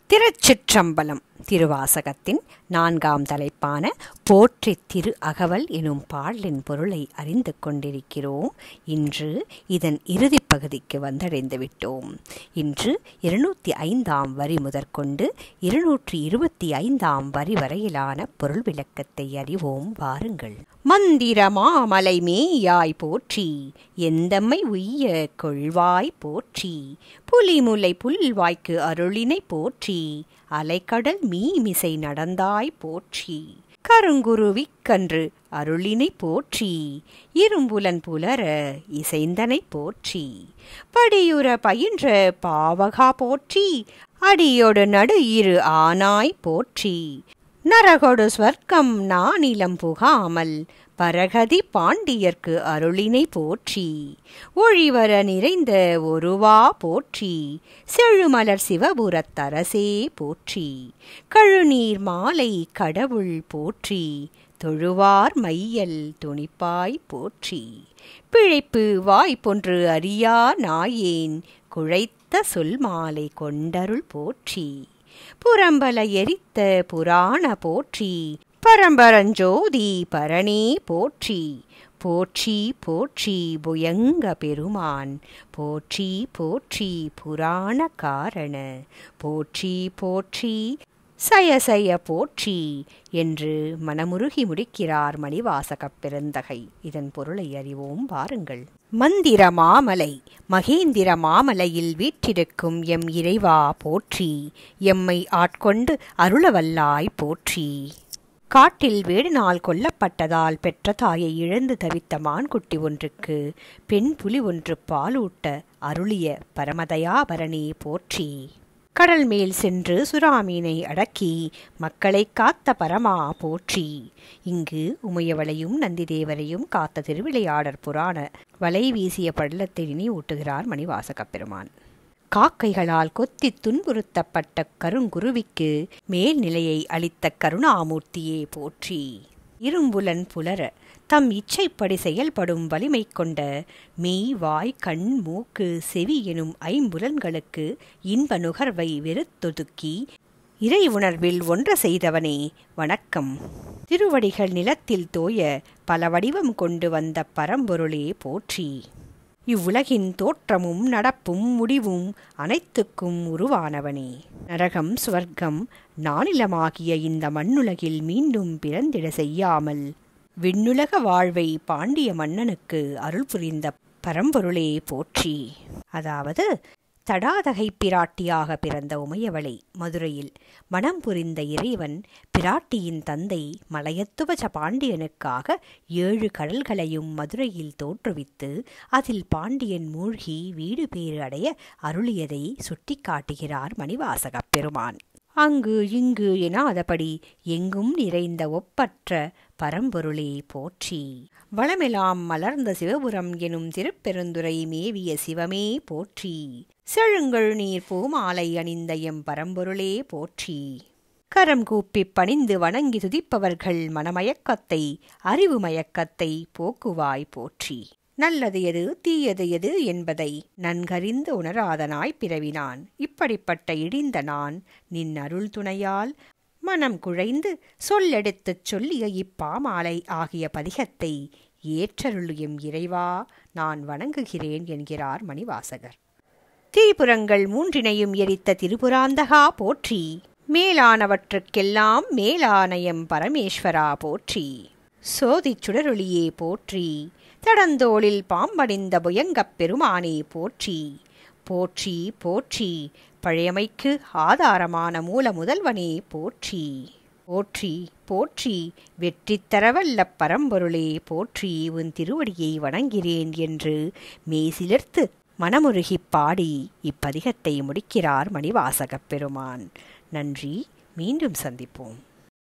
திருச்சிற்றம்பலம் திருவாசகத்தின் நான்காம் தலைப்பான போற்றி திரு அகவல் எனும் பாடலின் பொருளை அறிந்து கொண்டிருக்கிறோம் இன்று இதன் இறுதிப் பகுதிக்கு வந்தடைந்து விட்டோம் இன்று இருநூத்தி ஐந்தாம் வரி முதற்கொண்டு இருநூற்றி இருபத்தி ஐந்தாம் வரி வரையிலான பொருள் விளக்கத்தை அறிவோம் வாருங்கள் மந்திர மாமலை மேயாய் போற்றி எந்தம்மை உய்ய கொள்வாய் போற்றி புலிமுலை புல்வாய்க்கு அருளினை போற்றி அலைக்கடல் மீமிசை நடந்தாய் போற்றி கருங்குருவிக்கன்று அருளினை போற்றி இரும்புலன் புலர இசைந்தனை போற்றி படியுற பயின்ற பாவகா போற்றி அடியோடு நடு இரு ஆனாய் போற்றி நரகொடு ஸ்வர்க்கம் நானிலம் புகாமல் பரகதி பாண்டியர்க்கு அருளினை போற்றி ஒழிவர நிறைந்த ஒருவா போற்றி செழுமலர் சிவபுரத்தரசே போற்றி கழுநீர் மாலை கடவுள் போற்றி தொழுவார் மையல் துணிப்பாய் போற்றி பிழைப்பு வாய்ப்பொன்று அறியா நாயேன் குழைத்த சொல் மாலை கொண்டருள் போற்றி புறம்பல எரித்த புராண போற்றி பரம்பரஞ்சோதி பரணே போற்றி போற்றி போற்றி புயங்க பெருமான் போற்றி போற்றி புராண காரண போற்றி போற்றி சயசய போற்றி என்று மனமுருகி முடிக்கிறார் மணிவாசகப் பெருந்தகை இதன் பொருளை அறிவோம் வாருங்கள் மந்திர மாமலை மகேந்திர மாமலையில் வீற்றிருக்கும் எம் இறைவா போற்றி எம்மை ஆட்கொண்டு அருளவல்லாய் போற்றி காட்டில் வேடினால் கொல்லப்பட்டதால் பெற்ற தாயை இழந்து தவித்த மான்குட்டி ஒன்றுக்கு பெண் புலி ஒன்று பாலூட்ட அருளிய பரமதயாபரணி போற்றி கடல் மேல் சென்று சுறாமீனை அடக்கி மக்களை காத்த பரமா போற்றி இங்கு உமையவளையும் நந்திதேவரையும் காத்த திருவிளையாடற் புராண வலை வீசிய பள்ளத்தை நினைவூட்டுகிறார் மணிவாசகப் பெருமான் காக்கைகளால் கொத்தி துன்புறுத்தப்பட்ட கருங்குருவிக்கு மேல்நிலையை அளித்த கருணாமூர்த்தியே போற்றி இரும்புலன் புலர தம் இச்சைப்படி செயல்படும் வலிமை கொண்ட மெய் வாய் கண் மூக்கு செவி எனும் ஐம்புலன்களுக்கு இன்ப நுகர்வை வெறுத்தொதுக்கி இறை உணர்வில் ஒன்ற செய்தவனே வணக்கம் திருவடிகள் நிலத்தில் தோய பல வடிவம் கொண்டு வந்த பரம்பொருளே போற்றி இவ்வுலகின் தோற்றமும் நடப்பும் முடிவும் அனைத்துக்கும் உருவானவனே நரகம் சுவர்க்கம் நானிலமாகிய இந்த மண்ணுலகில் மீண்டும் பிறந்திட செய்யாமல் விண்ணுலக வாழ்வை பாண்டிய மன்னனுக்கு அருள் புரிந்த பரம்பொருளே போற்றி அதாவது தடாதகை பிராட்டியாக பிறந்த உமையவளை மதுரையில் மனம் புரிந்த இறைவன் பிராட்டியின் தந்தை மலையத்துவச பாண்டியனுக்காக ஏழு கடல்களையும் மதுரையில் தோற்றுவித்து அதில் பாண்டியன் மூழ்கி வீடு பேறு அடைய அருளியதை சுட்டிக்காட்டுகிறார் மணிவாசகப் பெருமான் அங்கு இங்கு எனாதபடி எங்கும் நிறைந்த ஒப்பற்ற பரம்பொருளே போற்றி வளமெலாம் மலர்ந்த சிவபுரம் எனும் திருப்பெருந்துரை மேவிய சிவமே போற்றி செழுங்கள் நீர் பூமாலை அணிந்த எம் பரம்பொருளே போற்றி கரம் கூப்பி பணிந்து வணங்கி துதிப்பவர்கள் மனமயக்கத்தை அறிவு மயக்கத்தை போக்குவாய் போற்றி நல்லது எது தீயது எது என்பதை நன்கறிந்து உணராதனாய் பிறவினான் இப்படிப்பட்ட இடிந்த நான் நின் அருள் துணையால் மனம் குழைந்து சொல்லெடுத்துச் சொல்லிய இப்பாமாலை ஆகிய பதிகத்தை ஏற்றருளியும் இறைவா நான் வணங்குகிறேன் என்கிறார் மணிவாசகர் திரிபுரங்கள் மூன்றினையும் எரித்த திருபுராந்தகா போற்றி மேலானவற்றுக்கெல்லாம் மேலானயம் பரமேஸ்வரா போற்றி சோதிச் சுடரொளியே போற்றி தடந்தோளில் பாம்பணிந்த புயங்கப் பெருமானே போற்றி போற்றி போற்றி பழையமைக்கு ஆதாரமான மூல முதல்வனே போற்றி போற்றி போற்றி வெற்றி தரவல்ல பரம்பொருளே போற்றி உன் திருவடியை வணங்கிறேன் என்று மேசிலிர்த்து மனமுருகிப் பாடி இப்பதிகத்தை முடிக்கிறார் மணிவாசகப் பெருமான் நன்றி மீண்டும் சந்திப்போம்